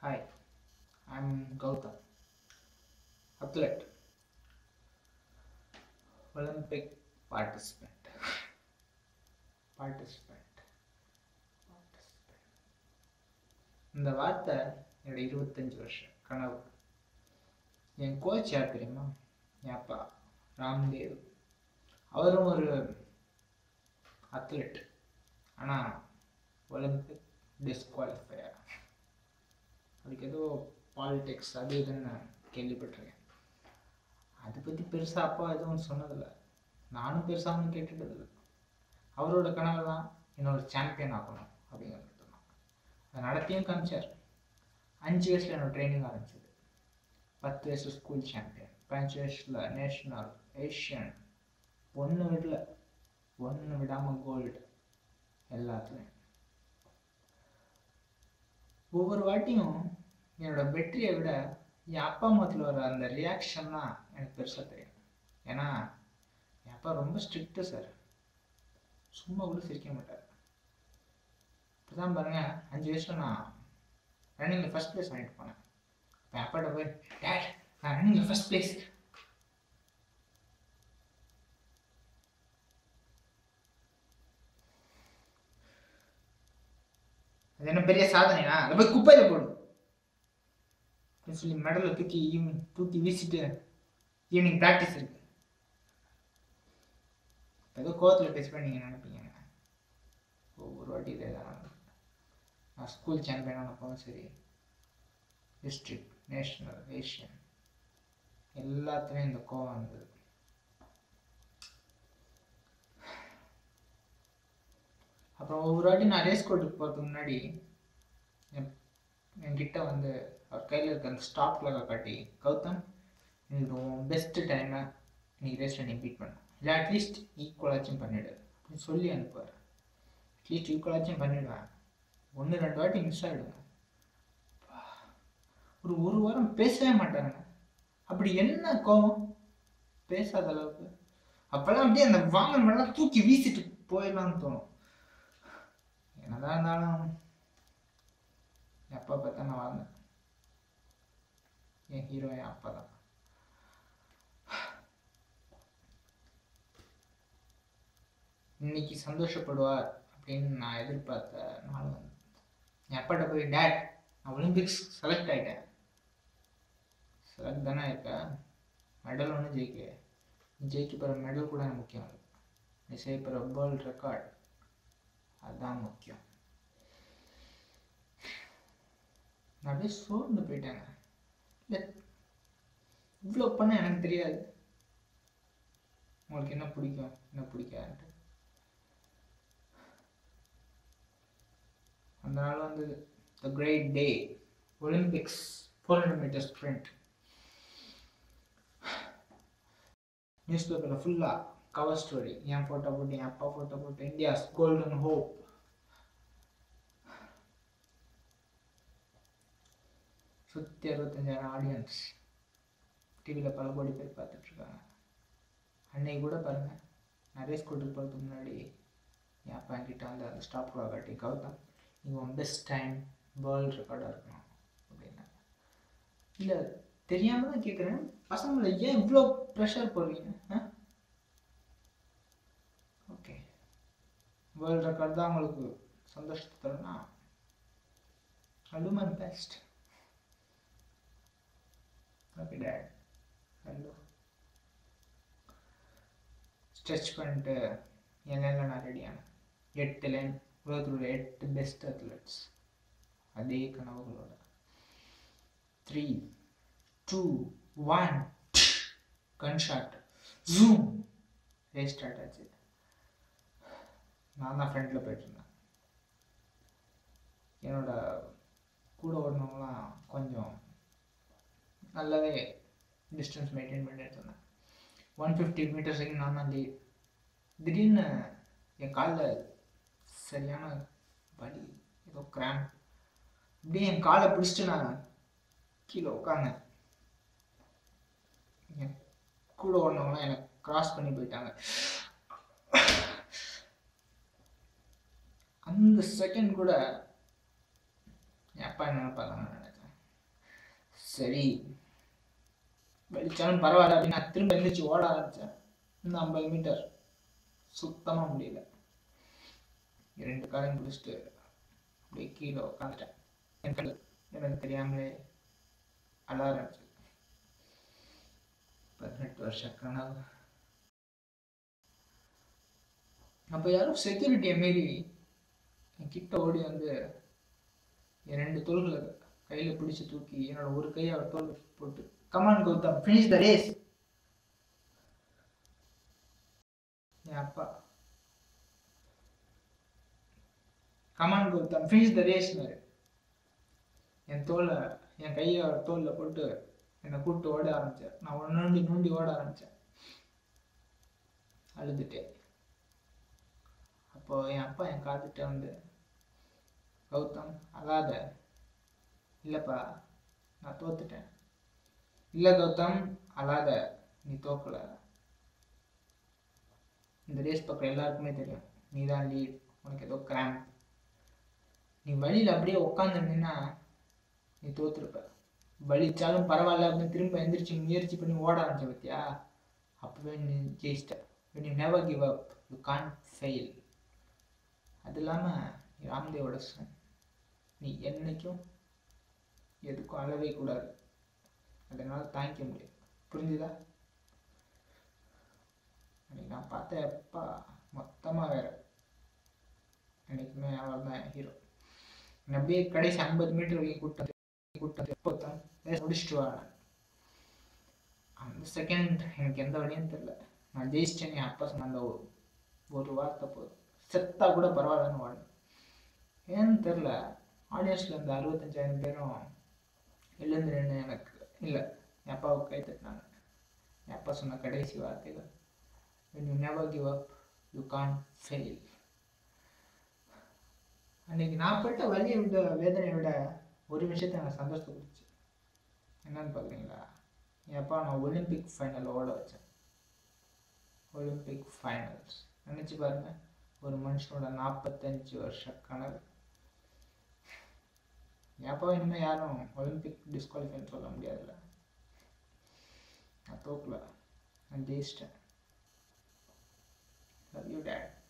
Hi, I'm Gautam, athlete, Olympic participant. participant. participant. இந்த வார்த்தை என்னோட இருபத்தஞ்சு வருஷம் கனவு என் கோச் யார் தெரியுமா என் அப்பா ராம்தேவ் அவரும் ஒரு அத்லெட் ஆனால் ஒலிம்பிக் டிஸ்குவாலிஃபையர் அதுக்கு ஏதோ பாலிடிக்ஸ் அது இதுன்னு நான் கேள்விப்பட்டிருக்கேன் அதை பற்றி பெருசாக அப்பா எதுவும் சொன்னதில்லை நானும் பெருசாக ஒன்றும் கேட்டுட்டதில்லை அவரோட கனவு தான் என்னோட சாம்பியன் ஆகணும் அப்படிங்கிறது தான் அதை நடத்தியும் காமிச்சார் அஞ்சு வயசில் என்னோட ட்ரைனிங் ஆரம்பிச்சது பத்து வயசு ஸ்கூல் சாம்பியன் பதினஞ்சு வயசில் நேஷ்னல் ஏஷியன் ஒன்று விடல ஒன்று விடாமல் கோல்டு எல்லாத்துலேயும் ஒவ்வொரு வாட்டியும் என்னோட வெற்றியை விட என் அப்பா முகத்தில் வர அந்த ரியாக்ஷன் தான் எனக்கு பெருசாக தெரியும் ஏன்னா என் அப்பா ரொம்ப ஸ்ட்ரிக்ட்டு சார் சும்மா கூட சிரிக்க மாட்டார் இப்போதான் பாருங்க அஞ்சு வயசுல நான் ரன்னிங்கில் ஃபஸ்ட் ப்ளேஸ் வாங்கிட்டு போனேன் இப்போ அப்பாட்ட போய் டேட் நான் ரன்னிங்கில் ஃபஸ்ட் ப்ளேஸ் அது என்ன பெரிய சாதனையா அதை போய் குப்பையில் போடு அப்படின்னு சொல்லி மெடலை தூக்கி ஈவினிங் தூக்கி வீசிட்டு ஈவினிங் ப்ராக்டிஸ் இருக்கு ஏதோ கோவத்தில் பேசுவேன் நீங்கள் நினைப்பீங்க ஒவ்வொரு வாட்டி இதே தான் நடந்தது. நான் ஸ்கூல் சாம்பியன் ஆனப்பவும் சரி டிஸ்ட்ரிக்ட் நேஷ்னல் ஏஷியன் எல்லாத்துலேயும் இந்த கோவம் வந்தது அப்புறம் ஒவ்வொரு வாட்டி நான் ரேஸ் கோர்ட்டுக்கு போகிறதுக்கு முன்னாடி என் என்கிட்ட வந்து அவர் கையில் இருக்க அந்த ஸ்டாப் கிளாக்கை காட்டி கௌதம் இது உன் பெஸ்ட்டு டைமை இன்னைக்கு ரேஸில் நீ பீட் பண்ண இல்லை அட்லீஸ்ட் ஈக்குவலாச்சும் பண்ணிவிடு அப்படின்னு சொல்லி அனுப்புவார் அட்லீஸ்ட் ஈக்குவலாச்சும் பண்ணிவிடுவேன் ஒன்று ரெண்டு வாட்டி மிஸ் ஆகிடுவேன் ஒரு ஒரு வாரம் பேசவே மாட்டாங்க அப்படி என்ன கோவம் பேசாத அளவுக்கு அப்போல்லாம் அப்படியே அந்த வாங்கல் மேலாம் தூக்கி வீசிட்டு போயிடலாம்னு தோணும் என்னதான் இருந்தாலும் என் அப்பா பார்த்தா நான் வாழ்ந்தேன் என் ஹீரோ என் அப்பா தான் இன்னைக்கு சந்தோஷப்படுவார் அப்படின்னு நான் எதிர்பார்த்த நாள் வந்து என் அப்பாட்ட போய் டேட் நான் ஒலிம்பிக்ஸ் செலக்ட் ஆகிட்டேன் செலக்ட் தானே இருக்கேன் மெடல் ஒன்றும் ஜெயிக்கல நீ ஜெயிக்க போகிற மெடல் கூட எனக்கு முக்கியம் இல்லை நீ செய்ய போகிற வேர்ல்ட் ரெக்கார்ட் அதுதான் முக்கியம் நான் அப்படியே சோர்ந்து போயிட்டேங்க இல்லை இவ்வளோ பண்ண எனக்கு தெரியாது உங்களுக்கு என்ன பிடிக்கும் என்ன பிடிக்காதுன்ட்டு அந்த நாள் வந்து the great day Olympics four hundred metre sprint news பேப்பரில் ஃபுல்லாக கவர் ஸ்டோரி என் ஃபோட்டோ போட்டு என் அப்பா ஃபோட்டோ போட்டு இந்தியாஸ் கோல்டன் ஹோப் சுற்றி அறுபத்தஞ்சாயிரம் ஆடியன்ஸ் டிவியில் பல கோடி பேர் பார்த்துட்ருக்காங்க அன்னைக்கு கூட பாருங்கள் நிறைய ஸ்கூலுக்கு போகிறதுக்கு முன்னாடி என் அப்பா என்கிட்ட வந்து அந்த ஸ்டாப் கூட காட்டி கௌதம் நீங்கள் உன் பெஸ்ட் டைம் வேர்ல்டு ரெக்கார்டாக இருக்கணும் அப்படின்னா இல்லை தெரியாமல் தான் கேட்குறேன் பசங்களை ஏன் இவ்வளோ ப்ரெஷர் போடுறீங்க ஆ ஓகே வேர்ல்டு ரெக்கார்ட் தான் உங்களுக்கு சந்தோஷத்தை தரும்னா I'll do my best. Okay dad hello stretch பண்ணிட்டு என் லைனில் நான் ரெடியானேன் எட்டு லைன் உலகத்தில் உள்ள எட்டு பெஸ்ட் அத்லெட்ஸ் அதே கனவுகளோட three two one gun shot zoom race start ஆச்சு நான் தான் ஃப்ரண்ட்டில் போயிட்டுருந்தேன் என்னோட கூட ஓடினவங்களாம் கொஞ்சம் நல்லாவே டிஸ்டன்ஸ் மெயின்டைன் பண்ணிட்டு இருந்தேன் ஒன் ஃபிஃப்டி மீட்டர்ஸ் வரைக்கும் நான் தான் லீட் திடீர்னு என் காலில் சரியான வலி ஏதோ கிராம் இப்படியே என் காலை பிடிச்சிட்டு நான் கீழே உட்காந்தேன் என் கூட ஓடினவங்களாம் எனக்கு கிராஸ் பண்ணி போயிட்டாங்க அந்த செகண்ட் கூட என் அப்பா என்ன நினைப்பாங்க நான் நினைச்சேன் சரி வலிச்சாலும் பரவாயில்ல அப்படின்னு நான் திரும்ப எழுந்திரிச்சு ஓட ஆரம்பித்தேன் இன்னும் ஐம்பது மீட்டர் சுத்தமாக முடியல ரெண்டு காலையும் பிடிச்சிட்டு அப்படியே கீழே உட்காந்துட்டேன் என் கல் எனக்கு தெரியாமலே அழ ஆரம்பிச்சு பதினெட்டு வருஷ கனவு அப்போ யாரோ செக்யூரிட்டியை மீறி என் கிட்ட ஓடி வந்து என் ரெண்டு தோள்களை கையில் பிடிச்சு தூக்கி என்னோட ஒரு கையை அவர் தோல் போட்டு come on Gautham finish the race என் அப்பா கமான் கௌதம் ஃபினிஷ் த ரேஸ்னாரு என் தோலை என் கையை அவர் தோலில் போட்டு என்னை கூப்பிட்டு ஓட ஆரம்பித்தேன் நான் ஒன்று நோண்டி நோண்டி ஓட ஆரம்பித்தேன் அழுதுட்டேன் அப்போ என் அப்பா என் காத்துட்ட வந்து கௌதம் அழாத இல்லைப்பா நான் தோத்துட்டேன் இல்லை கௌதம் அழாத நீ தோக்கல இந்த ரேஸ் பக்கம் எல்லாருக்குமே தெரியும் நீ தான் லீட் உனக்கு ஏதோ கிராம்ப் நீ வழியில் அப்படியே உட்காந்துருந்தீங்கன்னா நீ தோத்துருப்ப வலிச்சாலும் பரவாயில்ல அப்படின்னு திரும்ப எந்திரிச்சு முயற்சி பண்ணி ஓட ஆரம்பிச்ச பத்தியா அப்பவே நீ ஜெயிச்சிட்ட when you never give up you can't fail அது இல்லாமல் ராம்தேவோட son நீ என்னைக்கும் எதுக்கும் அழவே கூடாது அதனால் தாங்கிக்க முடியும் புரிஞ்சுதா அன்னைக்கு நான் பார்த்த எப்பா மொத்தமாக வேற என்னைக்குமே அவர் தான் ஹீரோ அப்படியே கடைசி ஐம்பது மீட்டர் வரைக்கும் கூட்டம் கூட்டம் எப்போ தான் முடிச்சுட்டு வரேன் அந்த செகண்ட் எனக்கு எந்த வழியும் தெரில நான் ஜெயிச்சிட்டேன் என் அப்பா சொன்ன அந்த ஒரு- ஒரு வார்த்தை போதும் செத்தா கூட பரவாயில்லன்னு வாடு ஏன்னு தெரில ஆடியன்ஸில் இந்த அறுபத்தஞ்சாயிரம் பேரும் எழுந்து நின்று எனக்கு இல்லை என் அப்பாவுக்கு கை தட்டினாங்க என் அப்பா சொன்ன கடைசி வார்த்தைகள் when you never give up you can't fail அன்னைக்கு நான் பட்ட வலியை விட வேதனையை விட ஒரு விஷயத்தை எனக்கு சந்தோஷத்தை கொடுத்துச்சு என்னன்னு பார்க்குறீங்களா என் அப்பா நான் ஒலிம்பிக் ஃபைனல் ஓட வச்சேன் ஒலிம்பிக் ஃபைனல்ஸ் நினச்சி பாருங்க ஒரு மனுஷனோட நாற்பத்தஞ்சு வருஷ கனவு என் அப்பா இனிமேல் யாரும் ஒலிம்பிக் டிஸ்குவாலிஃபைன்னு சொல்ல முடியாதுல்ல நான் தோக்கல நான் ஜெயிச்சிட்டேன் லவ் யூ டேட்